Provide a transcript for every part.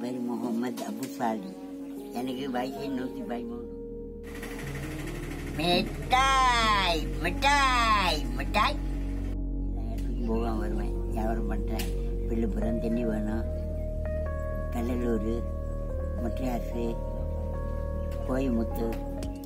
பேர் முகமது அபுசாலி எனக்கு வயசு நூற்றி பதிமூணு மிட்டாய் மிட்டாய் மிட்டாய் எல்லா இடத்துக்கும் போவேன் வருவேன் வியாபாரம் பண்ணுறேன் விழுப்புரம் தென்னி வேணும் கடலூர் மெட்ராஸு கோயமுத்தூர்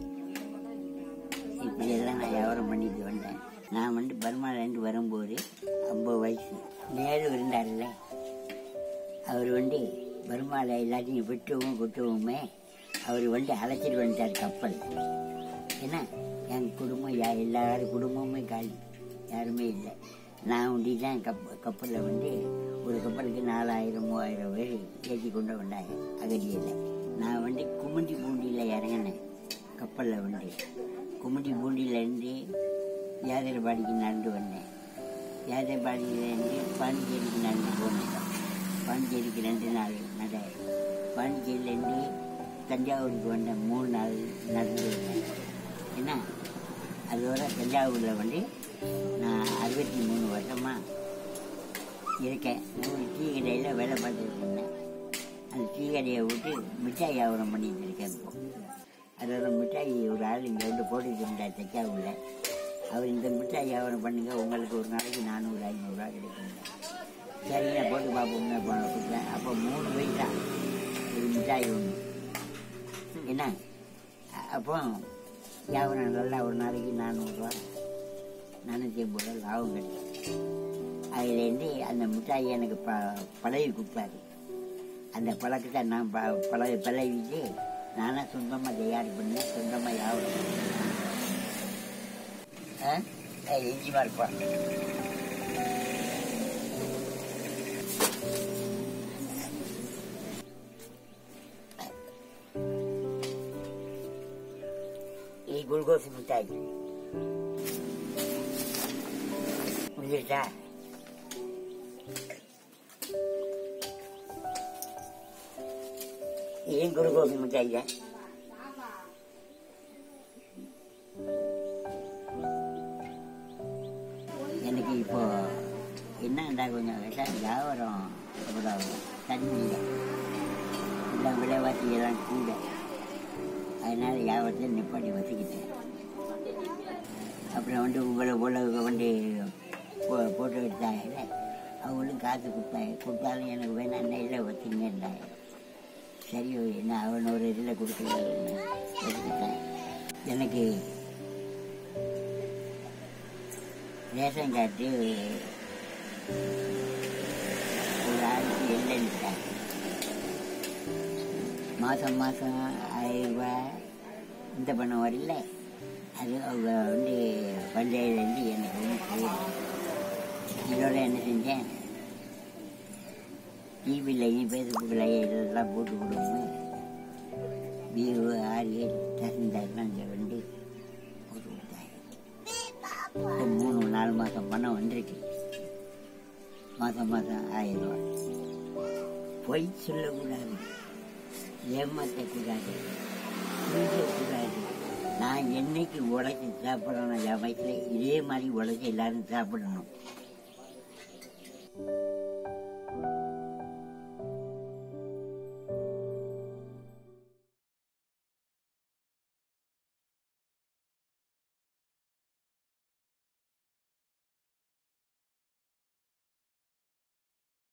இப்படி எல்லாம் நான் வியாபாரம் பண்ணிட்டு வந்தேன் நான் வந்து பர்மாலேருந்து வரும்போது ஐம்பது வயசு நேரு இருந்தார்ல அவர் வந்து பர்மாவில் எல்லாத்தையும் விட்டுவும் கொட்டுவோமே அவர் வந்து அழைச்சிட்டு வந்துட்டார் கப்பல் என்ன என் குடும்பம் யா எல்லாரும் குடும்பமுமே காலி யாருமே இல்லை நான் ஒண்டி தான் கப் கப்பலில் வந்து ஒரு கப்பலுக்கு நாலாயிரம் மூவாயிரம் பேர் ஏற்றி கொண்டு வந்தாங்க அகதியில் நான் வந்து குமுண்டி பூண்டியில் இறங்கினேன் கப்பலில் வந்து குமுண்டி பூண்டியிலேருந்து யாதரபாடிக்கு நடந்து வந்தேன் யாதரபாடியிலேருந்து பாண்டிச்சேரிக்கு நடந்து போனேன் பாண்டிச்சேரிக்கு ரெண்டு நாள் நட பாண்டிச்சேரியிலேருந்து தஞ்சாவூருக்கு வந்தேன் மூணு நாள் நடந்து வந்தேன் என்ன அதோட தஞ்சாவூரில் வந்து நான் அறுபத்தி மூணு வருஷமாக இருக்கேன் ஒரு டீ கடையில் வேலை பார்த்துட்டு இருந்தேன் அந்த டீ கடையை விட்டு மிட்டாய் வியாபாரம் பண்ணிட்டு இருக்கேன் இப்போ அதோட மிட்டாய் ஒரு ஆள் இங்கே வந்து போட்டுட்டு இருந்தார் தஞ்சாவூரில் அவர் இந்த மிட்டாய் வியாபாரம் பண்ணுங்க உங்களுக்கு ஒரு நாளைக்கு நானூறு ஐநூறுரூவா கிடைக்கும் சரி நான் போட்டு பார்ப்போம்னு போன கொடுத்தேன் அப்போ மூணு பைசா ஒரு மிட்டாய் ஒன்று என்ன அ- அப்போ வியாபாரம் நல்லா ஒரு நாளைக்கு நானூறுரூவா நானூற்றி ஐம்பது ரூபா லாபம் கிடைக்கும் அதுலேருந்து அந்த மிட்டாய் எனக்கு ப பழகி கொடுத்தாரு அந்த பழக்கத்தை நான் ப பழகி பழகிட்டு நானாக சொந்தமாக தயார் பண்ணேன் சொந்தமாக வியாபாரம் பண்ணேன் ஆ ஏய், இஞ்சிமா இருப்பா ఈ గుల్గోసి మిఠాయి முடிஞ்சிருச்சா ஏன் குருகோபி மிட்டாய்ங்க எனக்கு இப்போ என்னண்டா கொஞ்சம் விஷ வியாபாரம் அவ்வளோ தண்ணி எல்லாம் விலைவாசி எல்லாம் கூட அதனால வியாபாரத்தை நிப்பாட்டி வச்சுக்கிட்டேன் அப்புறம் வந்து உங்களை போல வந்து போ- போட்டோ எடுத்தாங்கல்ல அவங்களும் காசு கொடுத்தாங்க கொடுத்தாலும் எனக்கு வேணாம் நெல்லில் வச்சுங்கன்றாங்க சரி என்ன அவன் ஒரு இதில் கொடுக்கல எடுத்துட்டேன் எனக்கு ரேஷன் கார்டு ஒரு ஆளுக்கு இல்லைன்னுட்டாங்க மாதம் மாதம் ஆயிரம் ரூபாய் இந்த பணம் வரல அது அவங்க வந்து பஞ்சாயத்துலேருந்து எனக்கு வந்து போயிடும் இதோட என்ன செஞ்சேன் டிவிலையும் ஃபேஸ்புக்கில் இதெல்லாம் போட்டு கொடுங்க வியூ ஆர்ஏ தகுந்தாருலாம் இங்கே வந்து போட்டு கொடுத்தாங்க இப்போ மூணு நாலு மாதம் பணம் வந்திருக்கு மாதம் மாதம் ஆயிரம் ரூபா பொய் சொல்லக்கூடாது ஏமாற்றக்கூடாது கூடாது நான் என்னைக்கு உழைச்சி சாப்பிடணும் என் வயசுல இதே மாதிரி உழைச்சி எல்லாரும் சாப்பிடணும்